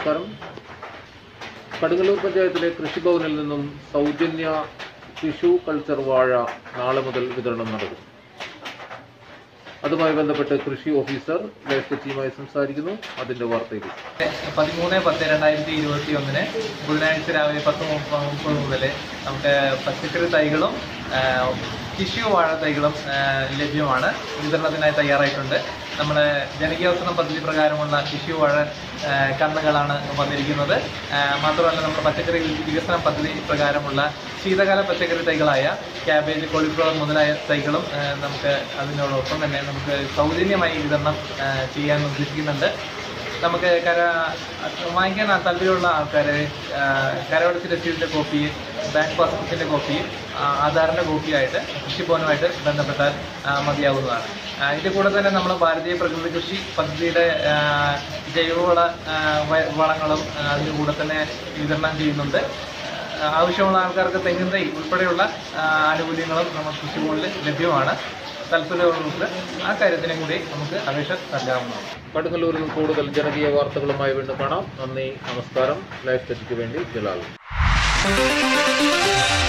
നമസ്കാരം കടുങ്ങല്ലൂർ പഞ്ചായത്തിലെ കൃഷിഭവനിൽ നിന്നും സൗജന്യ ടിഷ്യൂ കൾച്ചർ വാഴ നാളെ മുതൽ വിതരണം നടക്കും അതുമായി ബന്ധപ്പെട്ട് കൃഷി ഓഫീസർ ലൈഫ് ടീമായി സംസാരിക്കുന്നു അതിന്റെ വാർത്തയിൽ പതിമൂന്ന് പത്ത് രണ്ടായിരത്തി ഇരുപത്തി ഒന്നിന് ബുധനാഴ്ച രാവിലെ പത്ത് മുപ്പ- മുപ്പത് മുതൽ നമുക്ക് പച്ചക്കറി തൈകളും ടിഷ്യൂ വാഴ തൈകളും ആ, ലഭ്യമാണ് വിതരണത്തിനായി തയ്യാറായിട്ടുണ്ട് നമ്മുടെ ജനകീയാസനം പദ്ധതി പ്രകാരമുള്ള ടിഷ്യൂ വാഴ ആ, കന്നുകളാണ് വന്നിരിക്കുന്നത് ആ, മാത്രമല്ല നമ്മുടെ പച്ചക്കറി വികസന പദ്ധതി പ്രകാരമുള്ള ശീതകാല പച്ചക്കറി തൈകളായ ക്യാബേജ് കോളിഫ്ലവർ മുതലായ തൈകളും ആ, നമുക്ക് അതിനോടൊപ്പം തന്നെ നമുക്ക് സൗജന്യമായി വിതരണം ആ, ചെയ്യാൻ ഉദ്ദേശിക്കുന്നുണ്ട് നമുക്ക് കര വാങ്ങിക്കാൻ താല്പര്യമുള്ള ആൾക്കാർ കരവടച്ച് രസീതിൻ്റെ കോപ്പി ബാങ്ക് പാസ്ബുക്കിൻ്റെ കോപ്പി ആ, ആധാറിൻ്റെ കോപ്പിയായിട്ട് കൃഷിഭവനുമായിട്ട് ബന്ധപ്പെട്ടാൽ ആ, മതിയാവുന്നതാണ് ആ, ഇതിൻ്റെ കൂടെ തന്നെ നമ്മൾ ഭാരതീയ പ്രകൃതി കൃഷി പദ്ധതിയുടെ ആ, ജൈവവള ആ, വ- വളങ്ങളും ആ, അതിൻ്റെ കൂടെ തന്നെ വിതരണം ചെയ്യുന്നുണ്ട് ആ, ആവശ്യമുള്ള ആൾക്കാർക്ക് തെങ്ങിൻ തൈ ഉൾപ്പെടെയുള്ള ആ, ആനുകൂല്യങ്ങളും നമ്മൾ കൃഷിഭവനിൽ ലഭ്യമാണ് താല്പര്യമുള്ളവർക്ക് ആ കാര്യത്തിനും കൂടി നമുക്ക് അപേക്ഷ നൽകാവുന്നതാണ് കടുങ്ങല്ലൂരിൽ നിന്ന് കൂടുതൽ ജനകീയ വാർത്തകളുമായി വീണ്ടും കാണാം നന്ദി നമസ്കാരം ലൈഫ് ടെറ്റിക്ക് വേണ്ടി ജലാൽ